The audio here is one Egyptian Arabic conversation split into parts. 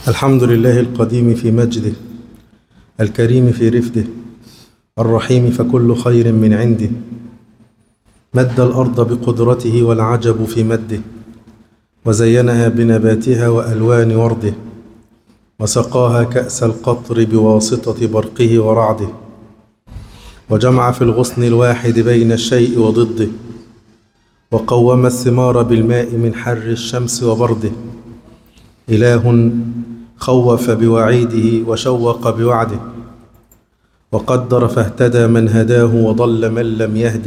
الحمد لله القديم في مجده الكريم في رفده الرحيم فكل خير من عنده مد الأرض بقدرته والعجب في مده وزينها بنباتها وألوان ورده وسقاها كأس القطر بواسطة برقه ورعده وجمع في الغصن الواحد بين الشيء وضده وقوم الثمار بالماء من حر الشمس وبرده إله خوف بوعيده وشوق بوعده وقدر فاهتدى من هداه وضل من لم يهده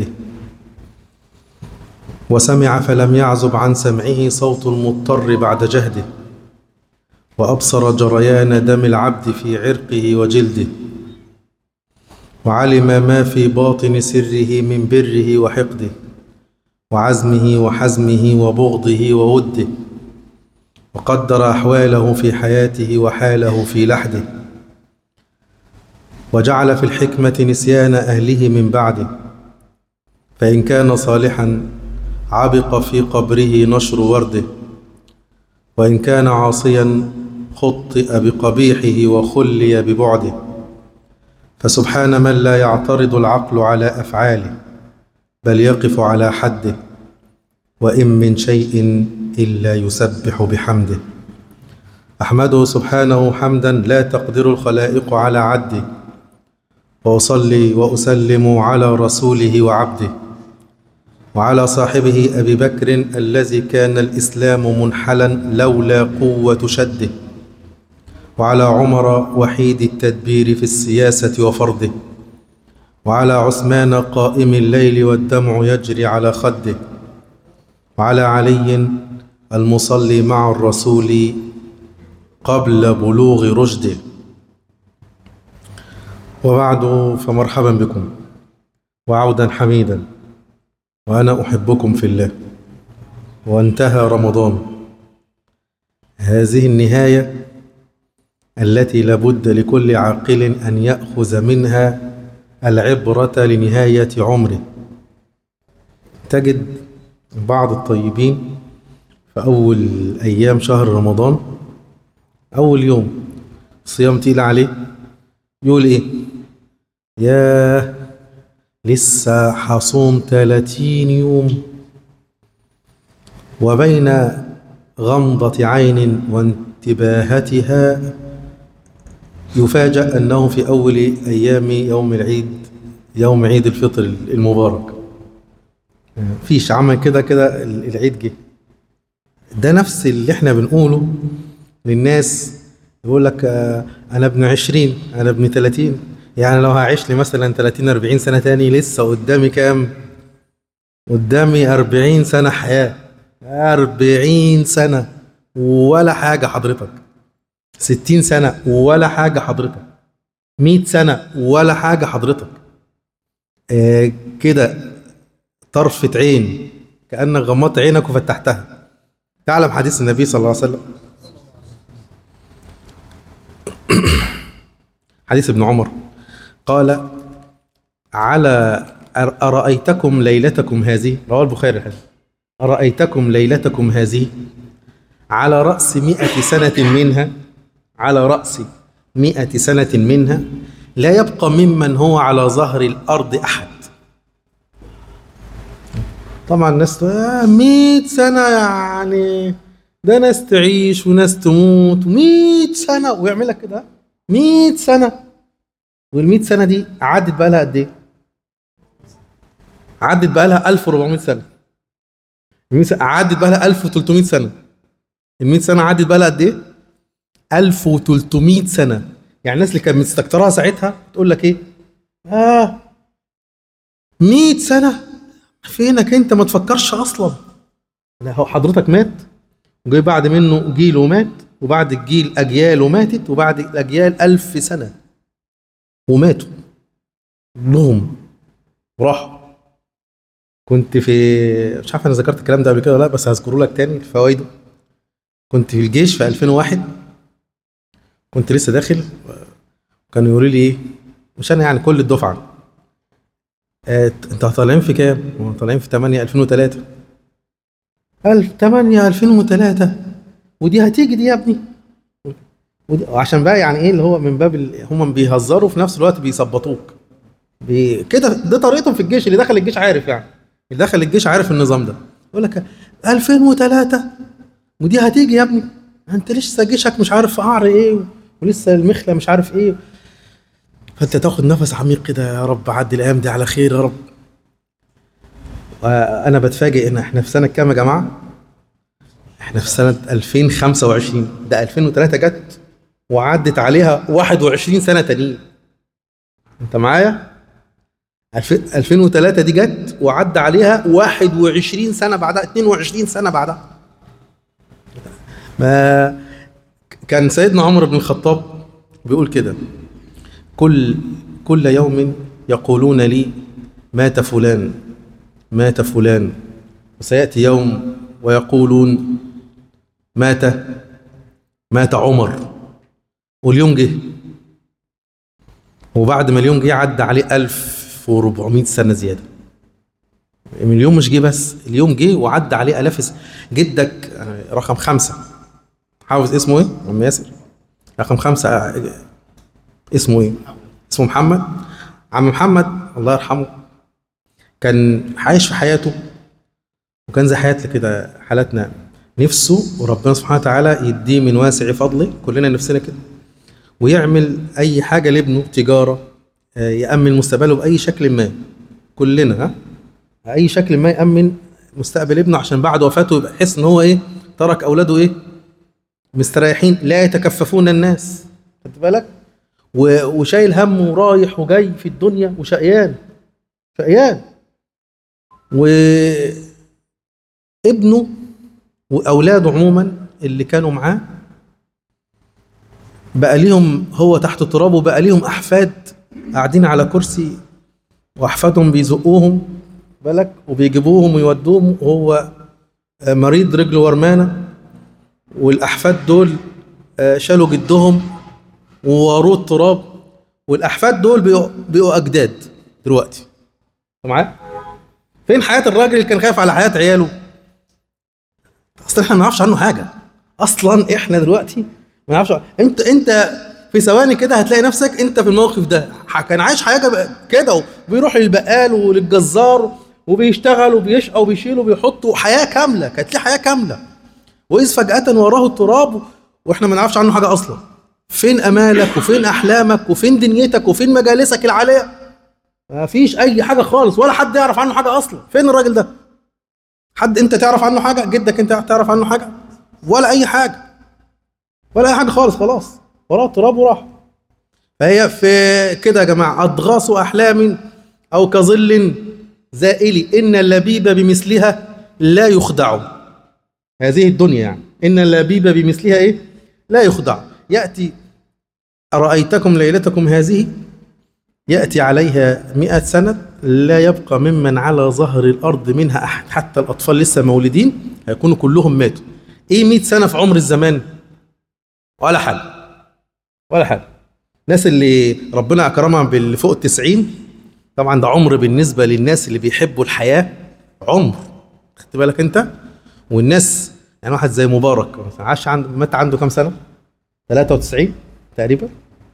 وسمع فلم يعزب عن سمعه صوت المضطر بعد جهده وأبصر جريان دم العبد في عرقه وجلده وعلم ما في باطن سره من بره وحقده وعزمه وحزمه وبغضه ووده وقدر أحواله في حياته وحاله في لحده وجعل في الحكمة نسيان أهله من بعده فإن كان صالحا عبق في قبره نشر ورده وإن كان عاصيا خطئ بقبيحه وخلي ببعده فسبحان من لا يعترض العقل على أفعاله بل يقف على حده وإن من شيء إلا يسبح بحمده أحمده سبحانه حمدا لا تقدر الخلائق على عده وأصلي وأسلم على رسوله وعبده وعلى صاحبه أبي بكر الذي كان الإسلام منحلا لولا قوة شده وعلى عمر وحيد التدبير في السياسة وفرضه وعلى عثمان قائم الليل والدمع يجري على خده وعلى علي المصلي مع الرسول قبل بلوغ رشده وبعد فمرحبا بكم وعودا حميدا وأنا أحبكم في الله وانتهى رمضان هذه النهاية التي لابد لكل عاقل أن يأخذ منها العبرة لنهاية عمره تجد بعض الطيبين في أول أيام شهر رمضان أول يوم الصيام تقيل عليه يقول إيه يا لسه حصوم 30 يوم وبين غمضة عين وانتباهتها يفاجأ أنه في أول أيام يوم العيد يوم عيد الفطر المبارك فيش عمل كده كده العيد جه ده نفس اللي احنا بنقوله للناس يقول لك انا ابن عشرين انا ابن تلاتين يعني لو هعيش لي مثلا تلاتين اربعين سنة تاني لسه قدامي كام قدامي اربعين سنة حياة اربعين سنة ولا حاجة حضرتك ستين سنة ولا حاجة حضرتك مئة سنة ولا حاجة حضرتك آه كده طرفة عين كأنك غمضت عينك وفتحتها تعلم حديث النبي صلى الله عليه وسلم حديث ابن عمر قال على أرأيتكم ليلتكم هذه رواه البخاري الحديث أرأيتكم ليلتكم هذه على رأس مئة سنة منها على رأس مئة سنة منها لا يبقى ممن هو على ظهر الأرض أحد طبعا الناس آه 100 سنة يعني ده ناس تعيش وناس تموت 100 سنة ويعمل لك كده 100 سنة وال 100 سنة دي عدت بقى لها قد ايه؟ عدت بقى لها 1400 سنة عدت بقى لها 1300 سنة ال 100 سنة عدت بقى لها قد ايه؟ 1300 سنة يعني الناس اللي كانت مستكترها ساعتها تقول لك ايه؟ اه 100 سنة فينك انت ما تفكرش اصلا لا هو حضرتك مات وجاي بعد منه جيل ومات وبعد الجيل اجيال وماتت وبعد الاجيال ألف سنه وماتوا كلهم وراحوا كنت في مش عارف انا ذكرت الكلام ده قبل كده ولا لا بس هذكره لك تاني فوائده كنت في الجيش في 2001 كنت لسه داخل كانوا يقولوا لي ايه مش انا يعني كل الدفعه انت طالعين في كام؟ طالعين في 8 2003 1000 8 2003 ودي هتيجي دي يا ابني ودي- وعشان بقى يعني ايه اللي هو من باب ال- هم بيهزروا في نفس الوقت بيثبطوك بي... كده ده طريقتهم في الجيش اللي دخل الجيش عارف يعني اللي دخل الجيش عارف النظام ده يقول لك 2003 ودي هتيجي يا ابني انت لسه جيشك مش عارف في قعر ايه ولسه المخله مش عارف ايه فانت تاخد نفس عميق كده يا رب عدي الايام دي على خير يا رب وانا بتفاجئ ان احنا في سنه كام يا جماعه احنا في سنه 2025 ده 2003 جت وعدت عليها 21 سنه تانيين انت معايا 2000 2003 دي جت وعدى عليها 21 سنه بعدها 22 سنه بعدها ما كان سيدنا عمر بن الخطاب بيقول كده كل كل يوم يقولون لي مات فلان مات فلان وسيأتي يوم ويقولون مات مات عمر واليوم جه وبعد ما اليوم جه عدى عليه 1400 سنة زيادة من اليوم مش جه بس اليوم جه وعدى عليه آلاف الس- جدك آه، رقم خمسة حافظ اسمه ايه؟ عم ياسر رقم خمسة آه، اسمه ايه؟ اسمه محمد عم محمد الله يرحمه كان عايش في حياته وكان زي حياتنا كده حالاتنا نفسه وربنا سبحانه وتعالى يديه من واسع فضله كلنا نفسنا كده ويعمل اي حاجه لابنه تجاره آه، يامن مستقبله باي شكل ما كلنا ها اي شكل ما يامن مستقبل ابنه عشان بعد وفاته يبقى يحس ان هو ايه ترك اولاده ايه مستريحين لا يتكففون الناس خدت بالك و- وشايل هم ورايح وجاي في الدنيا وشقيان شقيان وابنه واولاده عموما اللي كانوا معاه بقى ليهم هو تحت التراب وبقى ليهم احفاد قاعدين على كرسي واحفادهم بيزقوهم بالك وبيجيبوهم ويودوهم وهو آه، مريض رجله ورمانه والاحفاد دول آه، شالوا جدهم ووروه التراب والاحفاد دول بقوا بقوا اجداد دلوقتي أنت معايا فين حياه الراجل اللي كان خايف على حياه عياله اصلا احنا ما نعرفش عنه حاجه اصلا احنا دلوقتي ما نعرفش انت انت في ثواني كده هتلاقي نفسك انت في الموقف ده ح- كان عايش حياه جب- كده وبيروح للبقال وللجزار وبيشتغل وبيشقى وبيشيل وبيحط وحياه كامله كانت ليه حياه كامله واذ فجاه وراه التراب واحنا ما نعرفش عنه حاجه اصلا فين امالك وفين احلامك وفين دنيتك وفين مجالسك العاليه ما فيش اي حاجه خالص ولا حد يعرف عنه حاجه اصلا فين الراجل ده حد انت تعرف عنه حاجه جدك انت تعرف عنه حاجه ولا اي حاجه ولا اي حاجه خالص خلاص وراه التراب وراح فهي في كده يا جماعه اضغاث احلام او كظل زائل ان اللبيب بمثلها لا يخدع هذه الدنيا يعني ان اللبيب بمثلها ايه لا يخدع ياتي ارايتكم ليلتكم هذه يأتي عليها مئة سنة لا يبقى ممن على ظهر الأرض منها أحد حتى الأطفال لسه مولودين هيكونوا كلهم ماتوا إيه مئة سنة في عمر الزمان ولا حاجة ولا حاجة الناس اللي ربنا أكرمها باللي فوق التسعين طبعا ده عمر بالنسبة للناس اللي بيحبوا الحياة عمر خدت بالك أنت والناس يعني واحد زي مبارك مثلا عاش عنده مات عنده كام سنة 93 تقريبا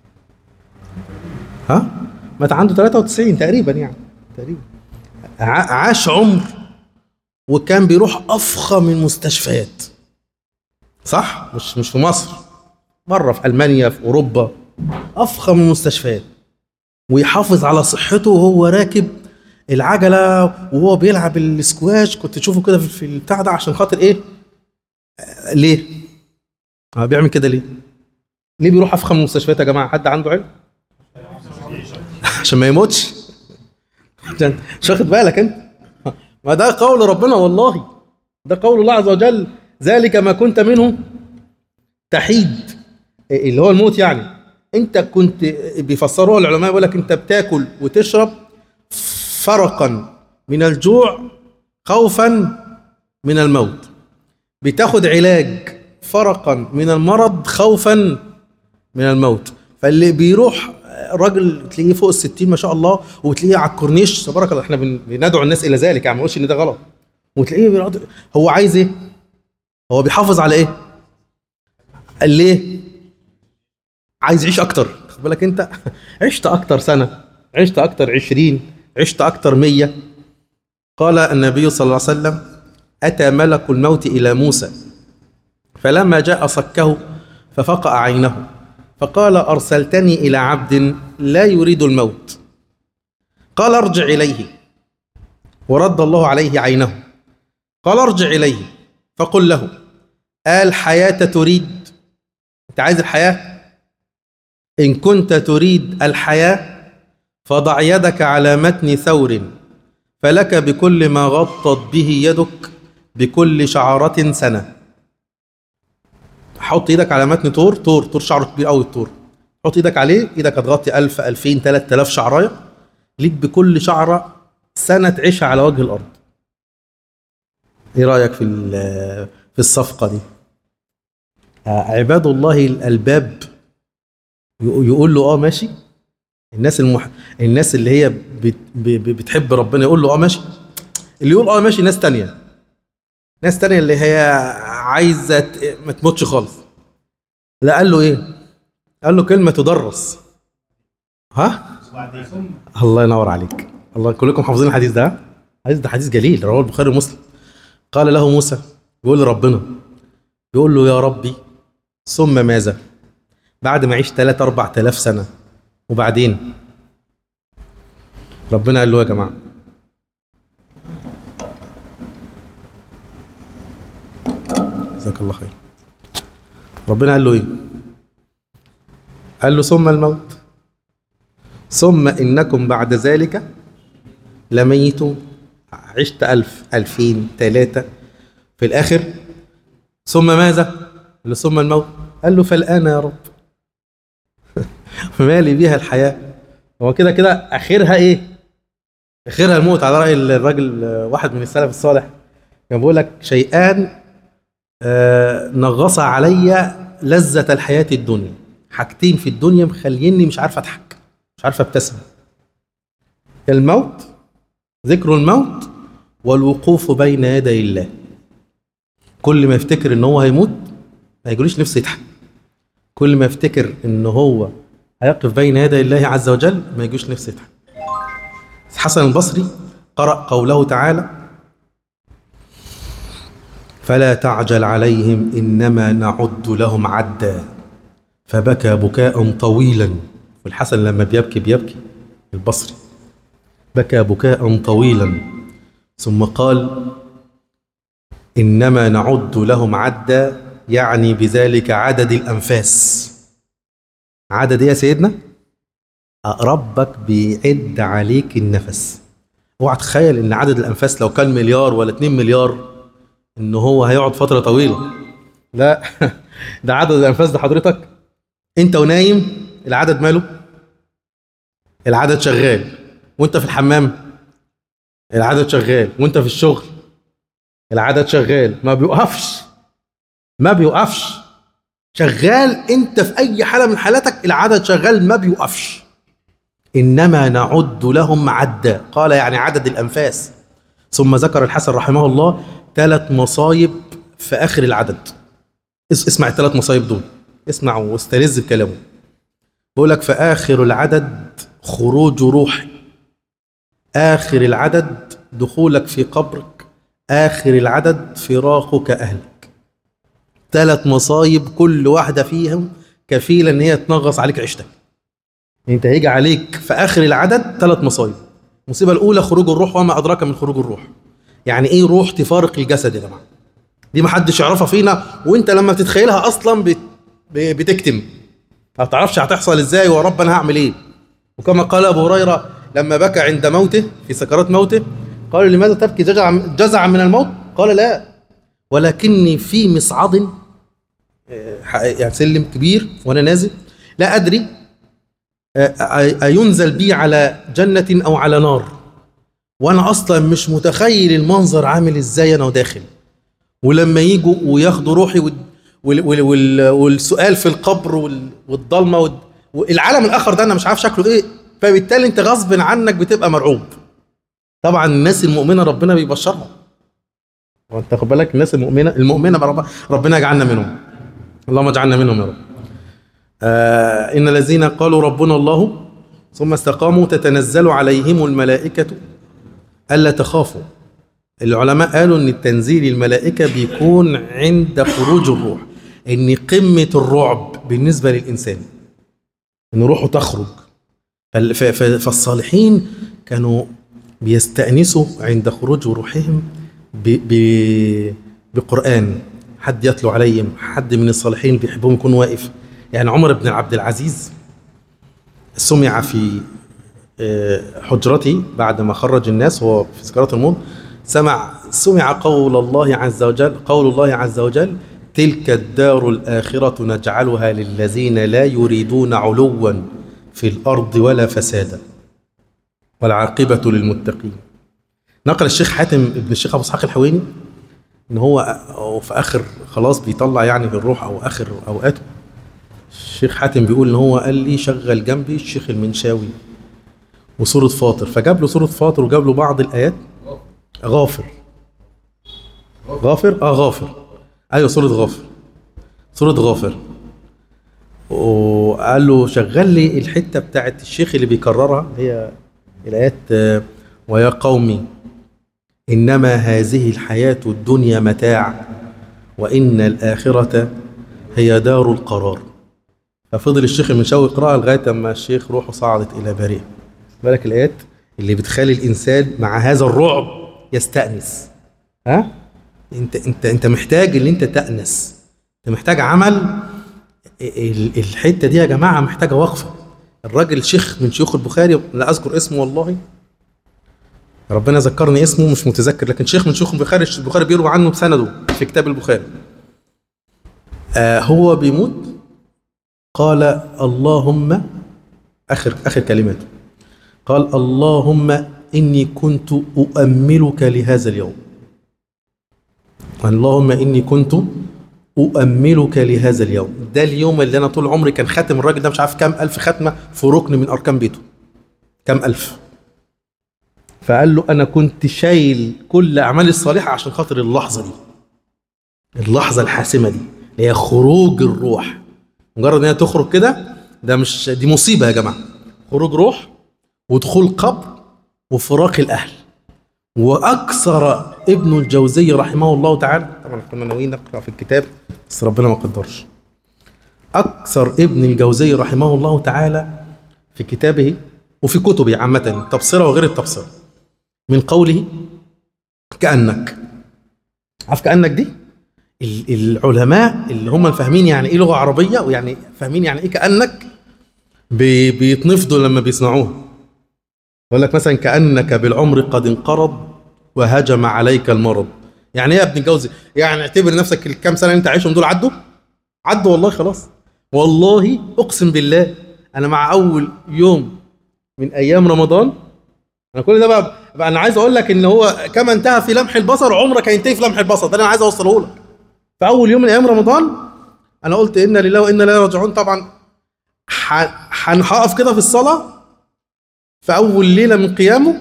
ها مات عنده 93 تقريبا يعني تقريبا ع- عاش عمر وكان بيروح افخم المستشفيات صح مش مش في مصر بره في المانيا في اوروبا افخم المستشفيات ويحافظ على صحته وهو راكب العجله وهو بيلعب السكواش كنت تشوفه كده في- في البتاع ده عشان خاطر ايه آه، ليه اه بيعمل كده ليه ليه بيروح افخم المستشفيات يا جماعه حد عنده علم عشان ما يموتش عشان مش واخد بالك انت ما ده قول ربنا والله ده قول الله عز وجل ذلك ما كنت منه تحيد اللي هو الموت يعني انت كنت بيفسروها العلماء يقول لك انت بتاكل وتشرب فرقا من الجوع خوفا من الموت بتاخد علاج فرقا من المرض خوفا من الموت فاللي بيروح راجل تلاقيه فوق الستين ما شاء الله وتلاقيه على الكورنيش تبارك الله احنا بن- بندعو الناس الى ذلك يعني ما نقولش ان ده غلط وتلاقيه بيقعد هو عايز ايه؟ هو بيحافظ على ايه؟ قال ليه؟ عايز يعيش اكتر خد بالك انت عشت اكتر سنه عشت اكتر عشرين عشت اكتر مية قال النبي صلى الله عليه وسلم اتى ملك الموت الى موسى فلما جاء صكه ففقأ عينه فقال ارسلتني الى عبد لا يريد الموت قال ارجع اليه ورد الله عليه عينه قال ارجع اليه فقل له الحياه تريد انت عايز الحياه إن كنت تريد الحياة فضع يدك على متن ثور فلك بكل ما غطت به يدك بكل شعرة سنة حط ايدك على متن طور طور طور شعره كبير قوي الطور حط ايدك عليه ايدك هتغطي 1000 2000 3000 شعرايه ليك بكل شعره سنه تعيشها على وجه الارض ايه رايك في ال- في الصفقه دي آه، عباد الله الالباب يق- يقول له اه ماشي الناس المح... الناس اللي هي بت... ب... ب- بتحب ربنا يقول له اه ماشي اللي يقول اه ماشي ناس تانية ناس تانية اللي هي عايزة ت- ما تموتش خالص لا قال له ايه قال له كلمة تدرس ها الله ينور عليك الله كلكم حافظين الحديث ده ها؟ الحديث ده حديث جليل رواه البخاري ومسلم قال له موسى يقول لربنا يقول له يا ربي ثم ماذا بعد ما عيش 3 4000 سنه وبعدين ربنا قال له يا جماعه جزاك الله خير ربنا قال له ايه قال له ثم الموت ثم انكم بعد ذلك لميتون عشت ألف ألفين ثلاثة في الآخر ثم ماذا؟ قال له ثم الموت قال له فالآن يا رب مالي بيها الحياة هو كده كده آخرها إيه؟ آخرها الموت على رأي الراجل آه، واحد من السلف الصالح كان بيقول لك شيئان آه، نغص علي لذة الحياة الدنيا حاجتين في الدنيا مخليني مش عارف أضحك مش عارف أبتسم الموت ذكر الموت والوقوف بين يدي الله كل ما يفتكر ان هو هيموت ما يجريش نفسه يضحك كل ما يفتكر ان هو هيقف بين يدي الله عز وجل ما يجوش نفسه يضحك حسن البصري قرأ قوله تعالى فلا تعجل عليهم إنما نعد لهم عدا فبكى بكاء طويلا والحسن لما بيبكي بيبكي البصري بكى بكاء طويلا ثم قال انما نعد لهم عدا يعني بذلك عدد الانفاس عدد ايه يا سيدنا ربك بيعد عليك النفس اوعى تخيل ان عدد الانفاس لو كان مليار ولا 2 مليار ان هو هيقعد فتره طويله لا ده عدد الانفاس ده حضرتك انت ونايم العدد ماله العدد شغال وانت في الحمام العدد شغال وانت في الشغل العدد شغال ما بيوقفش ما بيوقفش شغال انت في اي حاله من حالاتك العدد شغال ما بيوقفش انما نعد لهم عدا قال يعني عدد الانفاس ثم ذكر الحسن رحمه الله ثلاث مصايب في اخر العدد اس- اسمع الثلاث مصايب دول اسمع واستلذ بكلامه بيقول لك في اخر العدد خروج روحي آخر العدد دخولك في قبرك آخر العدد فراقك أهلك ثلاث مصايب كل واحدة فيهم كفيلة إن هي تنغص عليك عيشتك أنت هيجي عليك في آخر العدد ثلاث مصايب المصيبة الأولى خروج الروح وما أدراك من خروج الروح يعني إيه روح تفارق الجسد يا جماعة دي محدش يعرفها فينا وأنت لما بتتخيلها أصلا بت... ب- بتكتم ما تعرفش هتحصل إزاي ورب أنا هعمل إيه وكما قال ابو هريره لما بكى عند موته في سكرات موته قال لماذا تبكي جزعا جزعا من الموت؟ قال لا ولكني في مصعد آه، ح- يعني سلم كبير وانا نازل لا ادري آه، أ- أينزل بي على جنة أو على نار وأنا أصلا مش متخيل المنظر عامل إزاي أنا وداخل ولما يجوا وياخدوا روحي وال وال وال وال والسؤال في القبر وال والضلمه وال والعالم الاخر ده انا مش عارف شكله ايه فبالتالي انت غصب عنك بتبقى مرعوب طبعا الناس المؤمنه ربنا بيبشرها وانت خد بالك الناس المؤمنه المؤمنه برب- ربنا يجعلنا منهم اللهم اجعلنا منهم يا رب آه إن الذين قالوا ربنا الله ثم استقاموا تتنزل عليهم الملائكة ألا تخافوا العلماء قالوا ان تنزيل الملائكة بيكون عند خروج الروح ان قمة الرعب بالنسبة للإنسان ان روحه تخرج فال- ف- ف- فالصالحين كانوا بيستأنسوا عند خروج روحهم ب- ب- بقرآن حد يتلو عليهم حد من الصالحين بيحبهم يكون واقف يعني عمر بن عبد العزيز سمع في آه، حجرته بعد ما خرج الناس هو في سكرات الموت سمع سمع قول الله عز وجل قول الله عز وجل تلك الدار الآخرة نجعلها للذين لا يريدون علوا في الأرض ولا فسادا والعاقبة للمتقين نقل الشيخ حاتم ابن الشيخ أبو إسحاق الحويني إن هو هو في آخر خلاص بيطلع يعني الروح أو آخر أوقاته الشيخ حاتم بيقول إن هو قال لي شغل جنبي الشيخ المنشاوي وسورة فاطر فجاب له سورة فاطر وجاب له بعض الآيات غافر غافر اه غافر ايوه سورة غافر سورة غافر وقال له شغل لي الحتة بتاعت الشيخ اللي بيكررها هي الآيات آه، ويا قومي إنما هذه الحياة الدنيا متاع وإن الآخرة هي دار القرار ففضل الشيخ المنشاوي يقرأها لغاية أما الشيخ روحه صعدت إلى بارئة بالك الآيات اللي بتخلي الإنسان مع هذا الرعب يستأنس ها انت انت انت محتاج ان انت تأنس انت محتاج عمل ال- الحته دي يا جماعه محتاجه وقفه الراجل شيخ من شيوخ البخاري لا اذكر اسمه والله ربنا ذكرني اسمه مش متذكر لكن شيخ من شيوخ البخاري البخاري بيروي عنه بسنده في كتاب البخاري آه هو بيموت قال اللهم اخر اخر كلماته قال اللهم اني كنت اؤملك لهذا اليوم اللهم اني كنت أؤملك لهذا اليوم ده اليوم اللي أنا طول عمري كان خاتم الراجل ده مش عارف كام ألف ختمة في ركن من أركان بيته كام ألف فقال له أنا كنت شايل كل أعمالي الصالحة عشان خاطر اللحظة دي اللحظة الحاسمة دي اللي هي خروج الروح مجرد ان هي تخرج كده ده مش دي مصيبة يا جماعة خروج روح ودخول قبر وفراق الأهل واكثر ابن الجوزي رحمه الله تعالى طبعا كنا ناويين نقرا في الكتاب بس ربنا ما قدرش اكثر ابن الجوزي رحمه الله تعالى في كتابه وفي كتبه عامه التبصره وغير التبصره من قوله كانك عارف كانك دي ال- العلماء اللي هم فاهمين يعني ايه لغه عربيه ويعني فاهمين يعني ايه كانك بي- بيتنفضوا لما بيسمعوها يقول لك مثلا كانك بالعمر قد انقرض وهجم عليك المرض يعني ايه يا ابن الجوزي يعني اعتبر نفسك الكام سنه اللي انت عايشهم دول عدوا عدوا والله خلاص والله اقسم بالله انا مع اول يوم من ايام رمضان انا كل ده بقى, بقى انا عايز اقول لك ان هو كما انتهى في لمح البصر عمرك هينتهي في لمح البصر ده اللي انا عايز اوصله لك في اول يوم من ايام رمضان انا قلت انا لله وانا اليه راجعون طبعا ح- هنقف كده في الصلاه في اول ليله من قيامه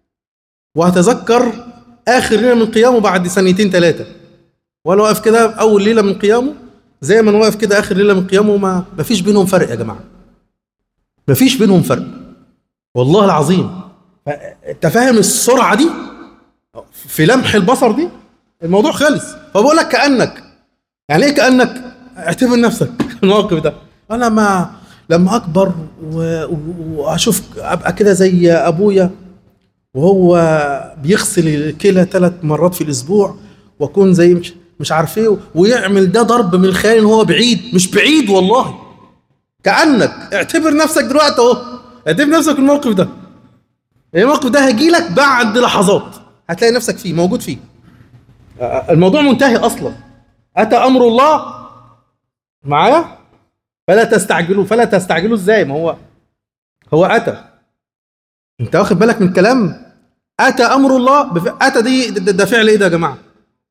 وهتذكر اخر ليله من قيامه بعد سنتين ثلاثه وانا واقف كده في اول ليله من قيامه زي ما انا واقف كده اخر ليله من قيامه ما ما فيش بينهم فرق يا جماعه ما فيش بينهم فرق والله العظيم ف- انت فاهم السرعه دي في لمح البصر دي الموضوع خلص فبقول لك كانك يعني ايه كانك اعتبر نفسك الموقف ده انا ما لما اكبر و- و- واشوف ابقى كده زي ابويا وهو بيغسل الكلى ثلاث مرات في الاسبوع واكون زي مش مش عارف ايه ويعمل ده ضرب من الخيال ان هو بعيد مش بعيد والله كانك اعتبر نفسك دلوقتي اهو اعتبر نفسك في الموقف ده الموقف ده هيجي لك بعد لحظات هتلاقي نفسك فيه موجود فيه آه، الموضوع منتهي اصلا اتى امر الله معايا فلا تستعجلوا فلا تستعجلوا ازاي ما هو هو اتى انت واخد بالك من الكلام اتى امر الله بف... اتى دي ده, ده فعل ايه ده يا جماعه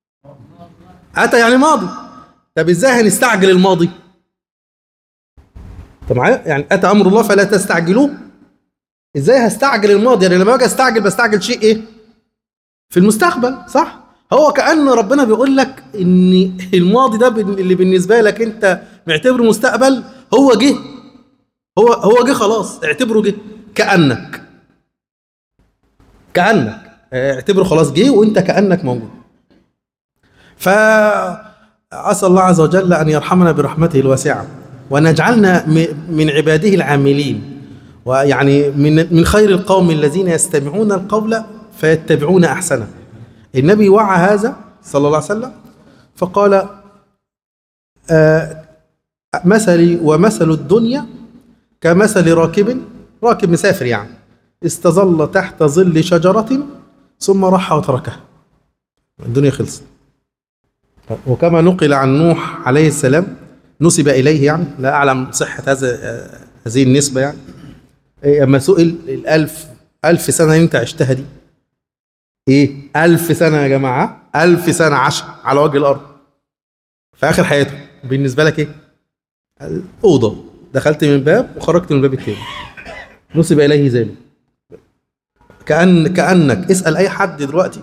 اتى يعني ماضي طب ازاي هنستعجل الماضي طب معايا يعني اتى امر الله فلا تستعجلوه ازاي هستعجل الماضي يعني لما باجي استعجل بستعجل شيء ايه في المستقبل صح هو كأن ربنا بيقول لك ان الماضي ده بن- اللي بالنسبة لك انت معتبره مستقبل هو جه هو هو جه خلاص اعتبره جه كانك كانك اعتبره خلاص جه وانت كانك موجود فعسى الله عز وجل ان يرحمنا برحمته الواسعه وان يجعلنا م- من عباده العاملين ويعني من من خير القوم الذين يستمعون القول فيتبعون احسنه النبي وعى هذا صلى الله عليه وسلم فقال آه، مثلي ومثل الدنيا كمثل راكب راكب مسافر يعني استظل تحت ظل شجرة ثم راح وتركها الدنيا خلصت وكما نقل عن نوح عليه السلام نسب إليه يعني لا أعلم صحة هذا آه، هذه النسبة يعني إيه، أما سئل الألف ألف سنة اللي أنت عشتها دي إيه ألف سنة يا جماعة ألف سنة عاش على وجه الأرض في آخر حياته بالنسبة لك إيه الأوضة دخلت من باب وخرجت من الباب التاني نسب إليه ذلك كأن كأنك اسأل أي حد دلوقتي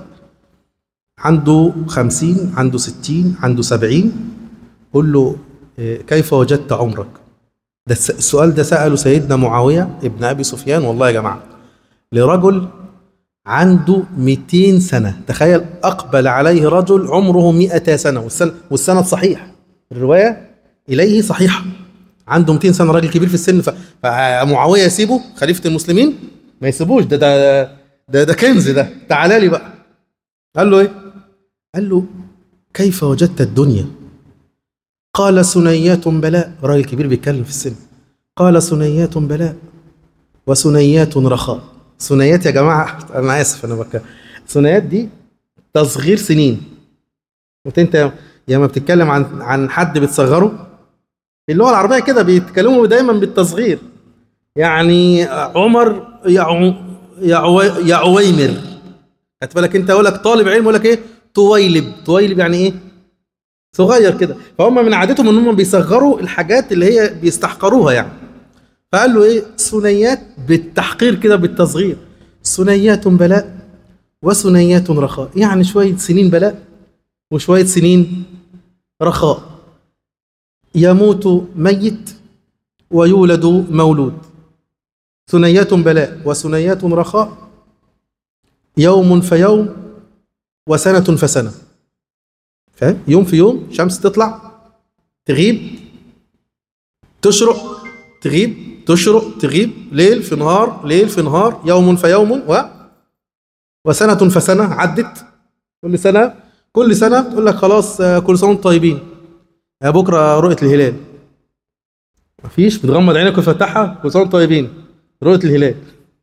عنده خمسين عنده ستين عنده سبعين قول له إيه، كيف وجدت عمرك ده الس- السؤال ده سأله سيدنا معاوية ابن أبي سفيان والله يا جماعة لرجل عنده 200 سنة تخيل أقبل عليه رجل عمره 100 سنة والسنة والسند صحيح الرواية إليه صحيحة عنده 200 سنة راجل كبير في السن ف- فمعاوية يسيبه خليفة المسلمين ما يسيبوش ده ده ده, ده كنز ده تعالى لي بقى قال له ايه قال له كيف وجدت الدنيا قال سنيات بلاء راجل كبير بيتكلم في السن قال سنيات بلاء وسنيات رخاء سنيات يا جماعة أنا آسف أنا بك سنيات دي تصغير سنين وانت انت لما بتتكلم عن عن حد بتصغره اللغة العربية كده بيتكلموا دايما بالتصغير يعني عمر يا عو يا, عو يا عويمر خدت بالك انت اقول لك طالب علم يقول لك ايه طويلب طويلب يعني ايه صغير كده فهم من عادتهم ان هم بيصغروا الحاجات اللي هي بيستحقروها يعني فقال له ايه سنيات بالتحقير كده بالتصغير سنيات بلاء وسنيات رخاء يعني شوية سنين بلاء وشوية سنين رخاء يموت ميت ويولد مولود ثنيات بلاء وثنيات رخاء يوم فيوم وسنة فسنة فاهم يوم في يوم شمس تطلع تغيب تشرق تغيب تشرق تغيب ليل في نهار ليل في نهار يوم فيوم و وسنة فسنة عدت كل سنة كل سنة تقول لك خلاص آه، كل سنة وانتم طيبين آه، بكرة رؤية الهلال مفيش بتغمض عينك وتفتحها كل سنة وانتم طيبين رؤية الهلال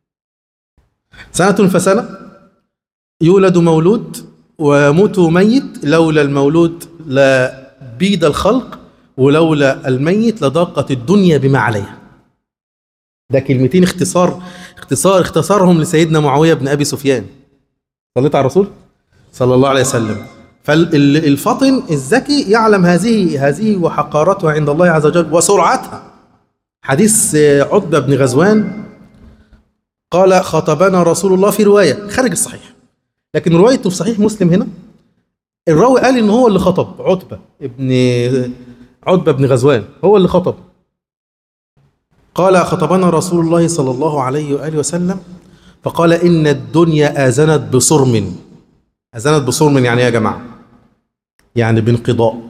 سنة فسنة يولد مولود ويموت ميت لولا المولود لبيد الخلق ولولا الميت لضاقت الدنيا بما عليها ده كلمتين اختصار اختصار اختصارهم لسيدنا معاوية بن أبي سفيان صليت على الرسول صلى الله عليه وسلم فالفطن الذكي يعلم هذه هذه وحقارتها عند الله عز وجل وسرعتها حديث آه، عتبة بن غزوان قال خطبنا رسول الله في رواية خارج الصحيح لكن روايته في صحيح مسلم هنا الراوي قال ان هو اللي خطب عتبة ابن عتبة بن غزوان هو اللي خطب قال خطبنا رسول الله صلى الله عليه وآله وسلم فقال إن الدنيا آذنت بصرم آذنت بصرم يعني إيه يا جماعة يعني بانقضاء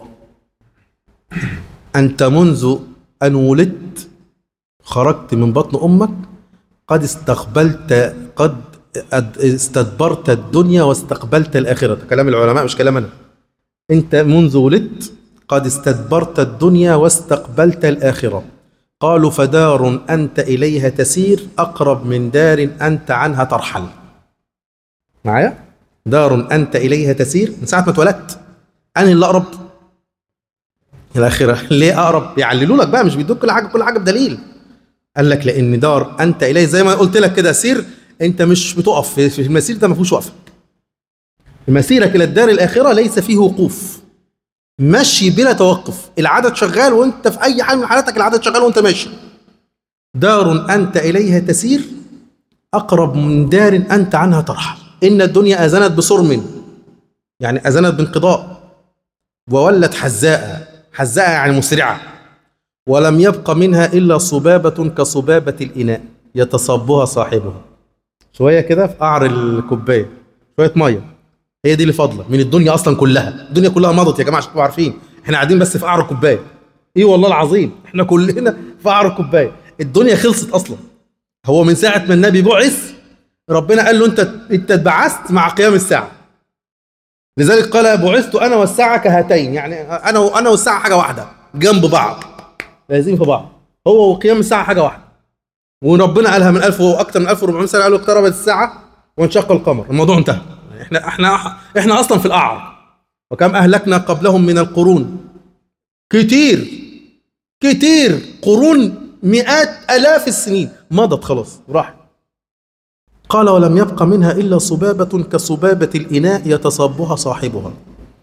أنت منذ أن ولدت خرجت من بطن أمك قد استقبلت قد أد- استدبرت الدنيا واستقبلت الآخرة ده كلام العلماء مش كلام أنا أنت منذ ولدت قد استدبرت الدنيا واستقبلت الآخرة قالوا فدار أنت إليها تسير أقرب من دار أنت عنها ترحل معايا دار أنت إليها تسير من ساعة ما اتولدت أنا اللي أقرب الآخرة ليه أقرب يعللوا لك بقى مش بيدوك كل حاجة كل حاجة بدليل قال لك لأن دار أنت إليه زي ما قلت لك كده سير أنت مش بتقف في في المسير ده ما فيهوش وقفة مسيرك إلى الدار الآخرة ليس فيه وقوف مشي بلا توقف العدد شغال وانت في اي حال من حالاتك العدد شغال وانت ماشي دار انت اليها تسير اقرب من دار انت عنها ترحل ان الدنيا اذنت بصرم يعني اذنت بانقضاء وولت حزاء حزاء يعني مسرعه ولم يبق منها إلا صبابة كصبابة الإناء يتصبها صاحبها شوية كده في قعر الكوباية شوية مية هي دي اللي فاضلة من الدنيا أصلا كلها الدنيا كلها مضت يا جماعة عشان تبقوا عارفين احنا قاعدين بس في قعر الكوباية ايه والله العظيم احنا كلنا في قعر الكوباية الدنيا خلصت أصلا هو من ساعة ما النبي بعث ربنا قال له انت انت اتبعثت مع قيام الساعة لذلك قال بعثت انا والساعة كهاتين يعني انا انا والساعة حاجة واحدة جنب بعض لازم في بعض هو وقيام الساعة حاجة واحدة وربنا قالها من 1000 واكثر من 1400 سنة قالوا اقتربت الساعة وانشق القمر الموضوع انتهى احنا احنا احنا اصلا في القعر وكم اهلكنا قبلهم من القرون كتير كتير قرون مئات الاف السنين مضت خلاص راحت قال ولم يبق منها الا صبابه كصبابه الاناء يتصبها صاحبها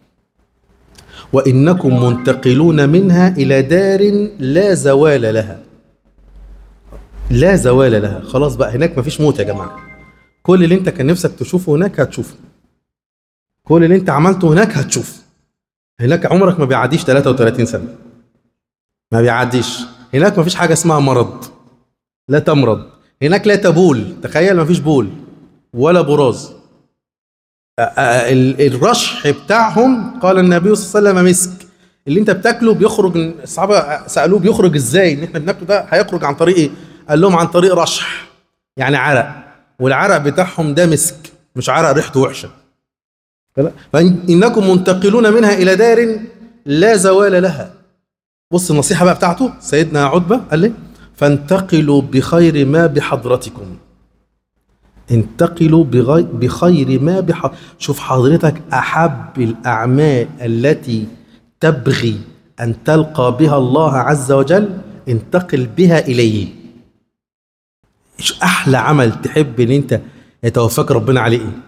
وانكم منتقلون منها الى دار لا زوال لها لا زوال لها خلاص بقى هناك مفيش موت يا جماعه كل اللي انت كان نفسك تشوفه هناك هتشوفه كل اللي انت عملته هناك هتشوف هناك عمرك ما بيعديش 33 سنه ما بيعديش هناك مفيش حاجه اسمها مرض لا تمرض هناك لا تبول تخيل مفيش بول ولا براز آه، آه، ال- الرشح بتاعهم قال النبي صلى الله عليه وسلم مسك اللي انت بتاكله بيخرج الصحابه سالوه بيخرج ازاي ان احنا بناكله ده هيخرج عن طريق ايه قال لهم عن طريق رشح يعني عرق والعرق بتاعهم ده مسك مش عرق ريحته وحشه فلا- فانكم منتقلون منها الى دار لا زوال لها بص النصيحه بقى بتاعته سيدنا عتبه قال لي فانتقلوا بخير ما بحضرتكم انتقلوا بغي... بخير ما بح... شوف حضرتك احب الاعمال التي تبغي ان تلقى بها الله عز وجل انتقل بها اليه ايش احلى عمل تحب ان انت يتوفاك ربنا عليه ايه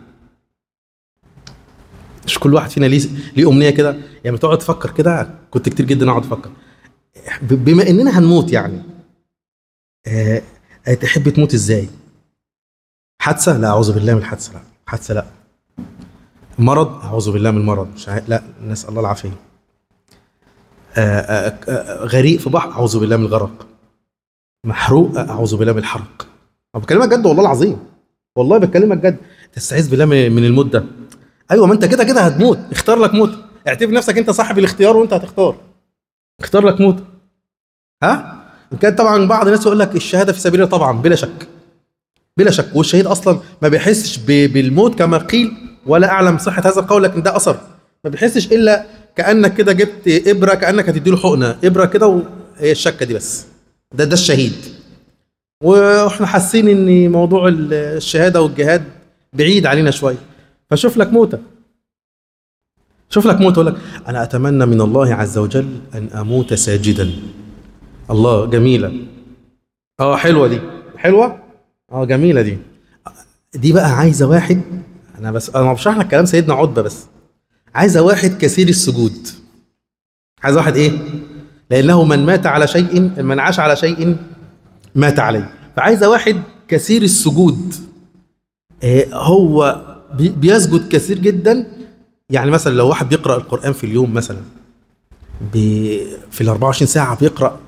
مش كل واحد فينا ليه ليه امنيه كده يعني تقعد تفكر كده كنت كتير جدا اقعد افكر ب- بما اننا هنموت يعني آه آه، تحب تموت ازاي حادثه لا اعوذ بالله من الحادثه لا حادثه لا مرض اعوذ بالله من المرض مش عا- لا نسال الله العافيه آه، آه، آه، غريق في بحر اعوذ بالله من الغرق محروق اعوذ بالله من الحرق انا بكلمك جد والله العظيم والله بكلمك جد تستعيذ بالله من من الموت ده ايوه ما انت كده كده هتموت اختار لك موت اعتبر نفسك انت صاحب الاختيار وانت هتختار اختار لك موت ها ان كان طبعا بعض الناس يقول لك الشهاده في سبيل الله طبعا بلا شك بلا شك والشهيد اصلا ما بيحسش ب- بالموت كما قيل ولا اعلم صحه هذا القول لكن ده اثر ما بيحسش الا كانك كده جبت ابره كانك هتديله حقنه ابره كده وهي الشكه دي بس ده ده الشهيد واحنا حاسين ان موضوع ال- الشهاده والجهاد بعيد علينا شويه فشوف لك موته شوف لك موت يقول لك انا اتمنى من الله عز وجل ان اموت ساجدا الله جميله اه حلوه دي حلوه اه جميله دي دي بقى عايزه واحد انا بس انا بشرح لك كلام سيدنا عتبه بس عايزه واحد كثير السجود عايز واحد ايه لانه من مات على شيء من عاش على شيء مات عليه فعايزه واحد كثير السجود آه، هو بي- بيسجد كثير جدا يعني مثلا لو واحد بيقرا القران في اليوم مثلا بي في ال 24 ساعه بيقرا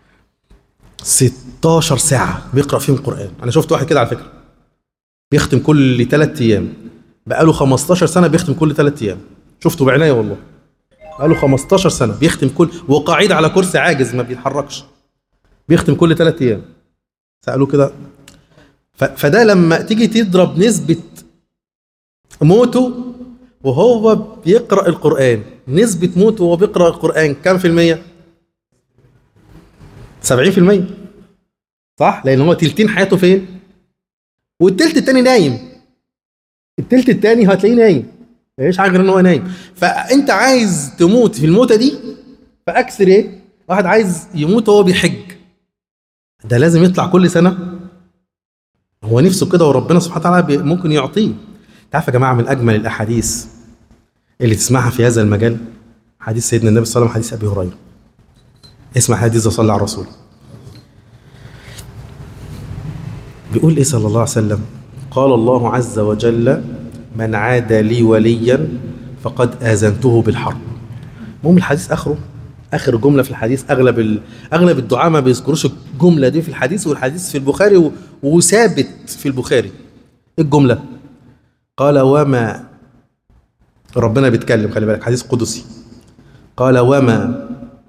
16 ساعه بيقرا فيهم قران انا شفت واحد كده على فكره بيختم كل ثلاث ايام بقاله 15 سنه بيختم كل ثلاث ايام شفته بعناية والله بقاله 15 سنه بيختم كل وقاعد على كرسي عاجز ما بيتحركش بيختم كل ثلاث ايام سالوه كده ف- فده لما تيجي تضرب نسبه موته وهو بيقرأ القرآن نسبة موته وهو بيقرأ القرآن كم في المية؟ سبعين في المية صح؟ لأن هو تلتين حياته فين؟ والتلت التاني نايم التلت التاني هتلاقيه نايم مفيش حاجة غير ان هو نايم فأنت عايز تموت في الموتة دي فأكثر إيه؟ واحد عايز يموت وهو بيحج ده لازم يطلع كل سنة هو نفسه كده وربنا سبحانه وتعالى بي- ممكن يعطيه تعرف يا جماعه من اجمل الاحاديث اللي تسمعها في هذا المجال حديث سيدنا النبي صلى الله عليه وسلم حديث ابي هريره اسمع حديث صلى على الرسول بيقول ايه صلى الله عليه وسلم قال الله عز وجل من عاد لي وليا فقد اذنته بالحرب المهم الحديث اخره اخر جمله في الحديث اغلب ال... اغلب الدعاء ما بيذكروش الجمله دي في الحديث والحديث في البخاري و... وثابت في البخاري إيه الجمله قال وما ربنا بيتكلم خلي بالك حديث قدسي قال وما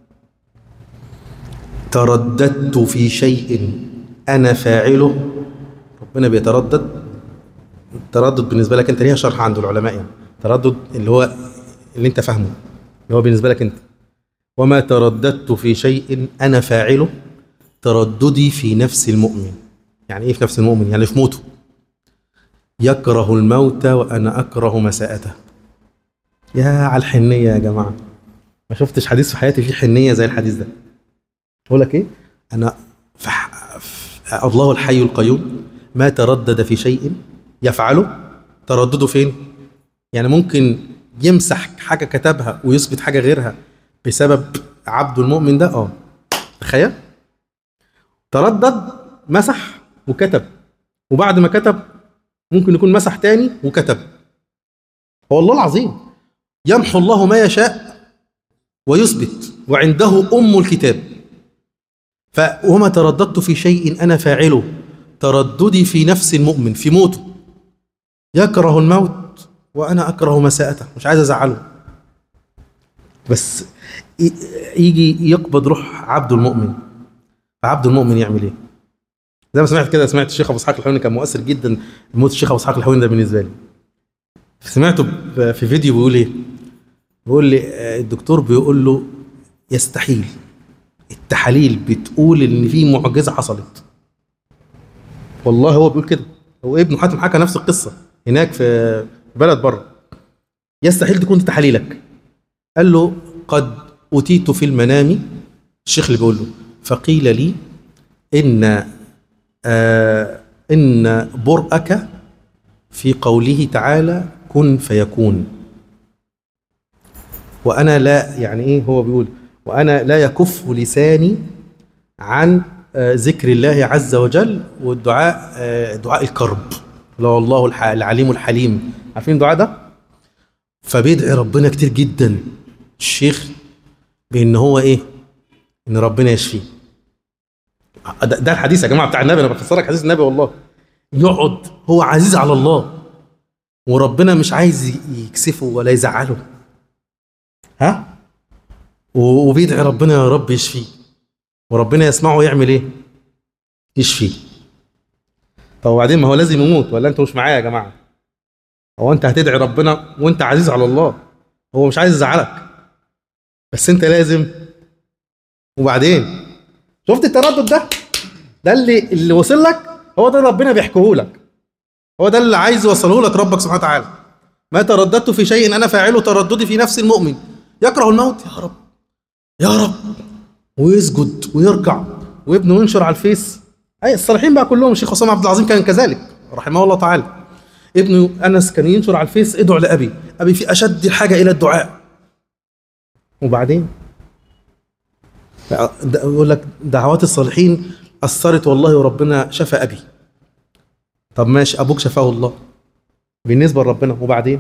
ترددت في شيء انا فاعله ربنا بيتردد التردد بالنسبه لك انت ليها شرح عند العلماء يعني تردد اللي هو اللي انت فاهمه اللي هو بالنسبه لك انت وما ترددت في شيء انا فاعله ترددي في نفس المؤمن يعني ايه في نفس المؤمن يعني في موته يكره الموت وانا اكره مساءته يا على الحنيه يا جماعه ما شفتش حديث في حياتي فيه حنيه زي الحديث ده اقول لك ايه انا فح... ف- الله الحي القيوم ما تردد في شيء يفعله تردده فين يعني ممكن يمسح حاجه كتبها ويثبت حاجه غيرها بسبب عبده المؤمن ده اه تخيل تردد مسح وكتب وبعد ما كتب ممكن يكون مسح تاني وكتب هو الله العظيم يمحو الله ما يشاء ويثبت وعنده ام الكتاب ف وما ترددت في شيء انا فاعله ترددي في نفس المؤمن في موته يكره الموت وانا اكره مساءته مش عايز ازعله بس ي- يجي يقبض روح عبده المؤمن فعبد المؤمن يعمل ايه زي ما سمعت كده سمعت الشيخ ابو اسحاق الحويني كان مؤثر جدا موت الشيخ ابو اسحاق الحويني ده بالنسبه لي سمعته ب- في فيديو بيقول ايه بيقول لي آه، الدكتور بيقول له يستحيل التحاليل بتقول ان في معجزه حصلت والله هو بيقول كده هو ابنه حاتم حكى نفس القصه هناك في بلد بره يستحيل تكون دي تحاليلك قال له قد أتيت في المنام الشيخ اللي بيقول له فقيل لي إن آه إن برأك في قوله تعالى كن فيكون وأنا لا يعني إيه هو بيقول وأنا لا يكف لساني عن آه ذكر الله عز وجل والدعاء آه دعاء الكرب لا والله الح- العليم الحليم عارفين الدعاء ده؟ فبيدعي ربنا كتير جدا الشيخ بان هو ايه ان ربنا يشفيه ده, ده الحديث يا جماعه بتاع النبي انا بفسر لك حديث النبي والله يقعد هو عزيز على الله وربنا مش عايز ي- يكسفه ولا يزعله ها و- وبيدعي ربنا يا رب يشفيه وربنا يسمعه يعمل ايه يشفيه طب وبعدين ما هو لازم يموت ولا انتوا مش معايا يا جماعه هو انت هتدعي ربنا وانت عزيز على الله هو مش عايز يزعلك بس انت لازم وبعدين شفت التردد ده ده اللي اللي وصل لك هو ده ربنا بيحكيه لك هو ده اللي عايز يوصله لك ربك سبحانه وتعالى ما ترددت في شيء انا فاعله ترددي في نفس المؤمن يكره الموت يا رب يا رب ويسجد ويركع وابنه ينشر على الفيس اي الصالحين بقى كلهم الشيخ حسام عبد العظيم كان كذلك رحمه الله تعالى ابنه انس كان ينشر على الفيس ادعو لابي ابي في اشد الحاجه الى الدعاء وبعدين ده- يقول لك دعوات الصالحين اثرت والله وربنا شفى ابي طب ماشي ابوك شفاه الله بالنسبه لربنا وبعدين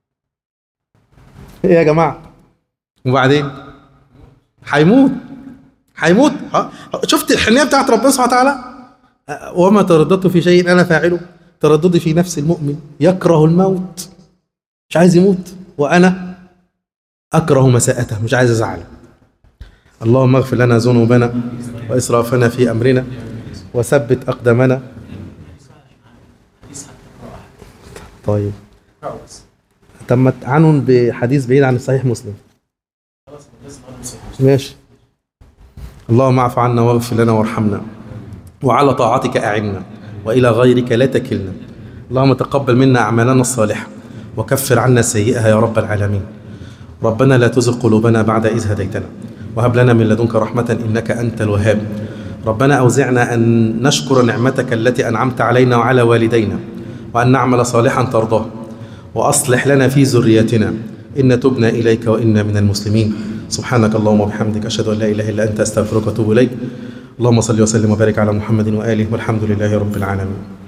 ايه يا جماعه وبعدين هيموت هيموت ها؟ شفت الحنيه بتاعت ربنا سبحانه وتعالى أه، وما ترددت في شيء انا فاعله ترددي في نفس المؤمن يكره الموت مش عايز يموت وانا اكره مساءته مش عايز ازعله اللهم اغفر لنا ذنوبنا واسرافنا في امرنا وثبت اقدامنا طيب تم عنون بحديث بعيد عن الصحيح مسلم ماشي اللهم اعف عنا واغفر لنا وارحمنا وعلى طاعتك أعنا وإلى غيرك لا تكلنا اللهم تقبل منا أعمالنا الصالحة وكفر عنا سيئها يا رب العالمين ربنا لا تزغ قلوبنا بعد إذ هديتنا وهب لنا من لدنك رحمة إنك أنت الوهاب ربنا أوزعنا أن نشكر نعمتك التي أنعمت علينا وعلى والدينا وأن نعمل صالحا ترضاه وأصلح لنا في ذريتنا إن تبنا إليك وإنا من المسلمين سبحانك اللهم وبحمدك أشهد أن لا إله إلا أنت أستغفرك وأتوب إليك اللهم صل وسلم وبارك على محمد وآله والحمد لله رب العالمين